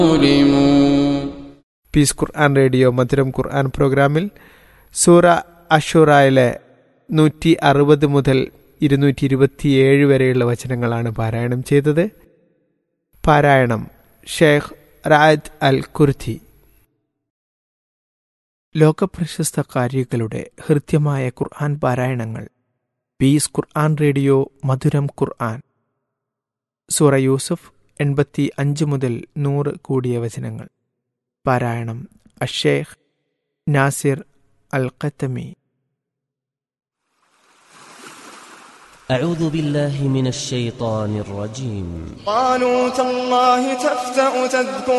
ظلموا piece ഖുർആൻ radio മധുരം ഖുർആൻ പ്രോഗ്രാമിൽ സൂറ അഷുറായിലെ നൂറ്റി അറുപത് മുതൽ ഇരുന്നൂറ്റി ഇരുപത്തിയേഴ് വരെയുള്ള വചനങ്ങളാണ് പാരായണം ചെയ്തത് പാരായണം ഷേഖ് റായദ് അൽ കുർത്തി ലോകപ്രശസ്ത കാര്യങ്ങളുടെ ഹൃദ്യമായ ഖുർആൻ പാരായണങ്ങൾ പീസ് ഖുർആൻ റേഡിയോ മധുരം ഖുർആൻ സൂറ യൂസുഫ് എൺപത്തി അഞ്ച് മുതൽ നൂറ് കൂടിയ വചനങ്ങൾ പാരായണം അഷേഖ് നാസിർ അൽ ഖത്തമി أعوذ بالله من الشيطان الرجيم قالوا تالله تفتأ تذكر